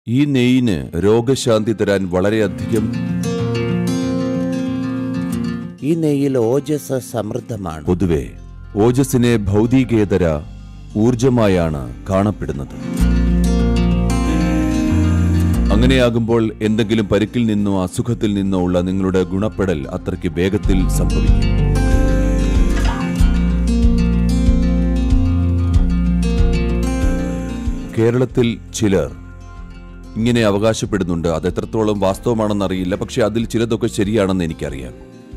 ഈ നെയ്യിന് രോഗശാന്തി തരാൻ വളരെയധികം ഈ നെയ്യിൽ ഓജസ് സമൃദ്ധമാണ് പൊതുവെ ഓജസ്സിനെ ഭൗതികേതര ഊർജമായാണ് കാണപ്പെടുന്നത് അങ്ങനെയാകുമ്പോൾ എന്തെങ്കിലും പരിക്കിൽ നിന്നോ അസുഖത്തിൽ നിന്നോ ഉള്ള നിങ്ങളുടെ ഗുണപ്പെടൽ അത്രയ്ക്ക് വേഗത്തിൽ സംഭവിക്കും കേരളത്തിൽ ചിലർ ഇങ്ങനെ അവകാശപ്പെടുന്നുണ്ട് അത് എത്രത്തോളം വാസ്തവമാണെന്നറിയില്ല പക്ഷെ അതിൽ ചിലതൊക്കെ ശരിയാണെന്ന് എനിക്കറിയാം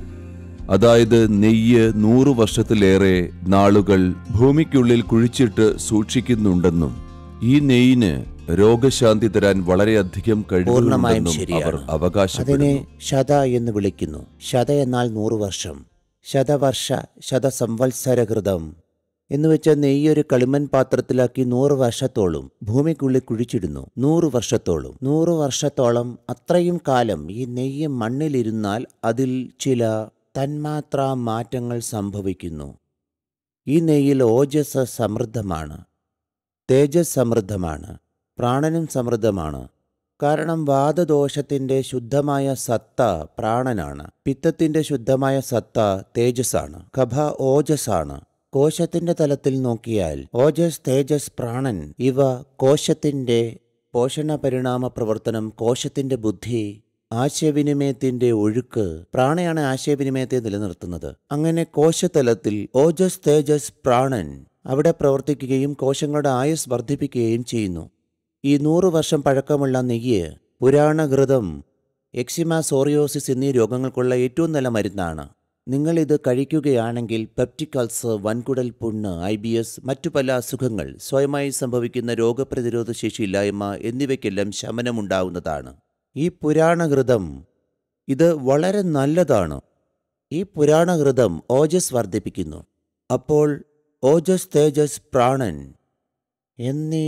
അതായത് നെയ്യ് നൂറു വർഷത്തിലേറെ നാളുകൾ ഭൂമിക്കുള്ളിൽ കുഴിച്ചിട്ട് സൂക്ഷിക്കുന്നുണ്ടെന്നും ഈ നെയ്യിന് രോഗശാന്തി തരാൻ വളരെയധികം പൂർണ്ണമായും കഴിവുണ്ടെന്നും ശരിയാണ്. അവർ അതിനെ അവകാശപ്പെടുന്നു ശത എന്ന് വിളിക്കുന്നു ശത എന്നാൽ നൂറ് വർഷം ശതവർഷ ശതസംവത്സരകൃതം എന്ന് വെച്ച നെയ്യൊരു കളിമൺ പാത്രത്തിലാക്കി നൂറ് വർഷത്തോളം ഭൂമിക്കുള്ളിൽ കുഴിച്ചിടുന്നു നൂറ് വർഷത്തോളം നൂറ് വർഷത്തോളം അത്രയും കാലം ഈ നെയ്യ് മണ്ണിലിരുന്നാൽ അതിൽ ചില തന്മാത്രാ മാറ്റങ്ങൾ സംഭവിക്കുന്നു ഈ നെയ്യിൽ ഓജസ് സമൃദ്ധമാണ് തേജസ് സമൃദ്ധമാണ് പ്രാണനും സമൃദ്ധമാണ് കാരണം വാദദോഷത്തിന്റെ ശുദ്ധമായ സത്ത പ്രാണനാണ് പിത്തത്തിന്റെ ശുദ്ധമായ സത്ത തേജസ്സാണ് കഫ ഓജസ്സാണ് കോശത്തിന്റെ തലത്തിൽ നോക്കിയാൽ ഓജസ് തേജസ് പ്രാണൻ ഇവ കോശത്തിന്റെ പോഷണ പരിണാമ പ്രവർത്തനം കോശത്തിന്റെ ബുദ്ധി ആശയവിനിമയത്തിന്റെ ഒഴുക്ക് പ്രാണയാണ് ആശയവിനിമയത്തെ നിലനിർത്തുന്നത് അങ്ങനെ കോശതലത്തിൽ ഓജസ് തേജസ് പ്രാണൻ അവിടെ പ്രവർത്തിക്കുകയും കോശങ്ങളുടെ ആയുസ് വർദ്ധിപ്പിക്കുകയും ചെയ്യുന്നു ഈ നൂറു വർഷം പഴക്കമുള്ള നെയ്യ് പുരാണഘൃതം എക്സിമ സോറിയോസിസ് എന്നീ രോഗങ്ങൾക്കുള്ള ഏറ്റവും നല്ല മരുന്നാണ് നിങ്ങൾ ഇത് കഴിക്കുകയാണെങ്കിൽ പെപ്റ്റിക് അൾസർ വൻകുടൽ പുണ്ണ് ഐ ബി എസ് മറ്റു പല അസുഖങ്ങൾ സ്വയമായി സംഭവിക്കുന്ന രോഗപ്രതിരോധ ശേഷിയില്ലായ്മ എന്നിവയ്ക്കെല്ലാം ശമനമുണ്ടാവുന്നതാണ് ഈ പുരാണഘൃതം ഇത് വളരെ നല്ലതാണ് ഈ പുരാണഘൃതം ഓജസ് വർദ്ധിപ്പിക്കുന്നു അപ്പോൾ ഓജസ് തേജസ് പ്രാണൻ എന്നീ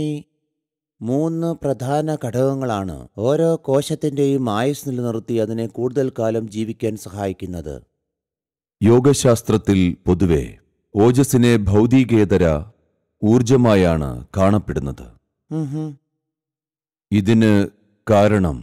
മൂന്ന് പ്രധാന ഘടകങ്ങളാണ് ഓരോ കോശത്തിൻ്റെയും ആയുസ് നിലനിർത്തി അതിനെ കൂടുതൽ കാലം ജീവിക്കാൻ സഹായിക്കുന്നത് യോഗശാസ്ത്രത്തിൽ പൊതുവെ ഓജസ്സിനെ ഭൗതികേതര ഊർജമായാണ് കാണപ്പെടുന്നത് ഉം ഹും. ഇതിന് കാരണം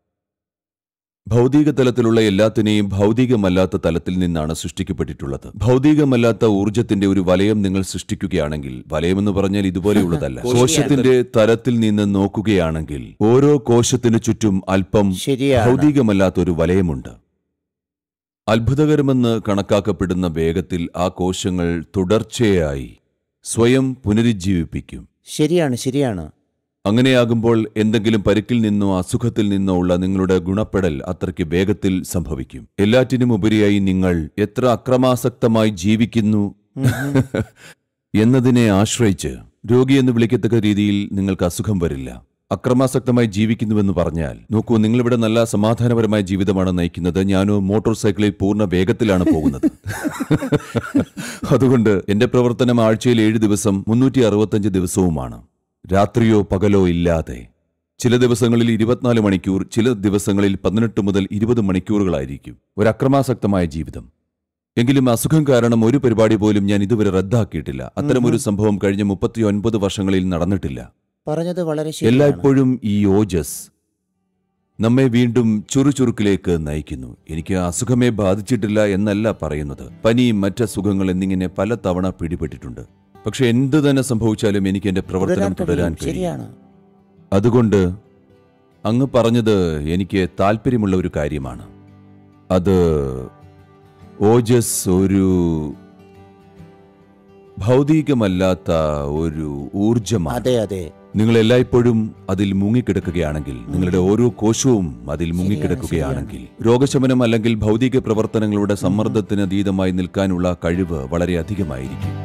ഭൗതിക തലത്തിലുള്ള എല്ലാത്തിനെയും ഭൗതികമല്ലാത്ത തലത്തിൽ നിന്നാണ് സൃഷ്ടിക്കപ്പെട്ടിട്ടുള്ളത് ഭൗതികമല്ലാത്ത ഊർജത്തിന്റെ ഒരു വലയം നിങ്ങൾ സൃഷ്ടിക്കുകയാണെങ്കിൽ വലയമെന്ന് പറഞ്ഞാൽ ഇതുപോലെയുള്ളതല്ല കോശത്തിന്റെ തലത്തിൽ നിന്ന് നോക്കുകയാണെങ്കിൽ ഓരോ കോശത്തിനു ചുറ്റും അല്പം ശരിയാണ് ഭൗതികമല്ലാത്ത ഒരു വലയമുണ്ട് അത്ഭുതകരമെന്ന് കണക്കാക്കപ്പെടുന്ന വേഗത്തിൽ ആ കോശങ്ങൾ തുടർച്ചയായി സ്വയം പുനരുജ്ജീവിപ്പിക്കും ശരിയാണ് ശരിയാണ് അങ്ങനെയാകുമ്പോൾ എന്തെങ്കിലും പരിക്കിൽ നിന്നോ അസുഖത്തിൽ നിന്നോ ഉള്ള നിങ്ങളുടെ ഗുണപ്പെടൽ അത്രയ്ക്ക് വേഗത്തിൽ സംഭവിക്കും എല്ലാറ്റിനും ഉപരിയായി നിങ്ങൾ എത്ര അക്രമാസക്തമായി ജീവിക്കുന്നു എന്നതിനെ ആശ്രയിച്ച് രോഗിയെന്ന് വിളിക്കത്തക്ക രീതിയിൽ നിങ്ങൾക്ക് അസുഖം വരില്ല അക്രമാസക്തമായി ജീവിക്കുന്നുവെന്ന് പറഞ്ഞാൽ നോക്കൂ നിങ്ങളിവിടെ നല്ല സമാധാനപരമായ ജീവിതമാണ് നയിക്കുന്നത് ഞാനോ മോട്ടോർ സൈക്കിളിൽ പൂർണ്ണ വേഗത്തിലാണ് പോകുന്നത് അതുകൊണ്ട് എന്റെ പ്രവർത്തനം ആഴ്ചയിൽ ഏഴ് ദിവസം മുന്നൂറ്റി അറുപത്തഞ്ച് ദിവസവുമാണ് രാത്രിയോ പകലോ ഇല്ലാതെ ചില ദിവസങ്ങളിൽ ഇരുപത്തിനാല് മണിക്കൂർ ചില ദിവസങ്ങളിൽ പതിനെട്ട് മുതൽ ഇരുപത് മണിക്കൂറുകളായിരിക്കും ഒരു അക്രമാസക്തമായ ജീവിതം എങ്കിലും അസുഖം കാരണം ഒരു പരിപാടി പോലും ഞാൻ ഇതുവരെ റദ്ദാക്കിയിട്ടില്ല അത്തരമൊരു സംഭവം കഴിഞ്ഞ മുപ്പത്തി ഒൻപത് വർഷങ്ങളിൽ നടന്നിട്ടില്ല പറഞ്ഞത് വളരെ ശരിയാണ് എല്ലായ്പ്പോഴും ഈ ഓജസ് നമ്മെ വീണ്ടും ചുറുചുറുക്കിലേക്ക് നയിക്കുന്നു എനിക്ക് അസുഖമേ ബാധിച്ചിട്ടില്ല എന്നല്ല പറയുന്നത് പനിയും മറ്റസുഖങ്ങൾ എന്നിങ്ങനെ പല തവണ പിടിപെട്ടിട്ടുണ്ട് പക്ഷെ എന്തു തന്നെ സംഭവിച്ചാലും എനിക്ക് എന്റെ പ്രവർത്തനം തുടരാൻ തുടരാൻ കഴിയും. കഴിയും ശരിയാണ് അതുകൊണ്ട് അങ്ങ് പറഞ്ഞത് എനിക്ക് താല്പര്യമുള്ള ഒരു കാര്യമാണ് അത് ഓജസ് ഒരു ഭൗതികമല്ലാത്ത ഒരു ഊർജമാണ് അതെ അതെ നിങ്ങൾ എല്ലായ്പ്പോഴും അതിൽ മുങ്ങിക്കിടക്കുകയാണെങ്കിൽ നിങ്ങളുടെ ഓരോ കോശവും അതിൽ മുങ്ങിക്കിടക്കുകയാണെങ്കിൽ രോഗശമനം അല്ലെങ്കിൽ ഭൗതിക പ്രവർത്തനങ്ങളുടെ സമ്മർദ്ദത്തിന് അതീതമായി നിൽക്കാനുള്ള കഴിവ് വളരെ അധികമായിരിക്കും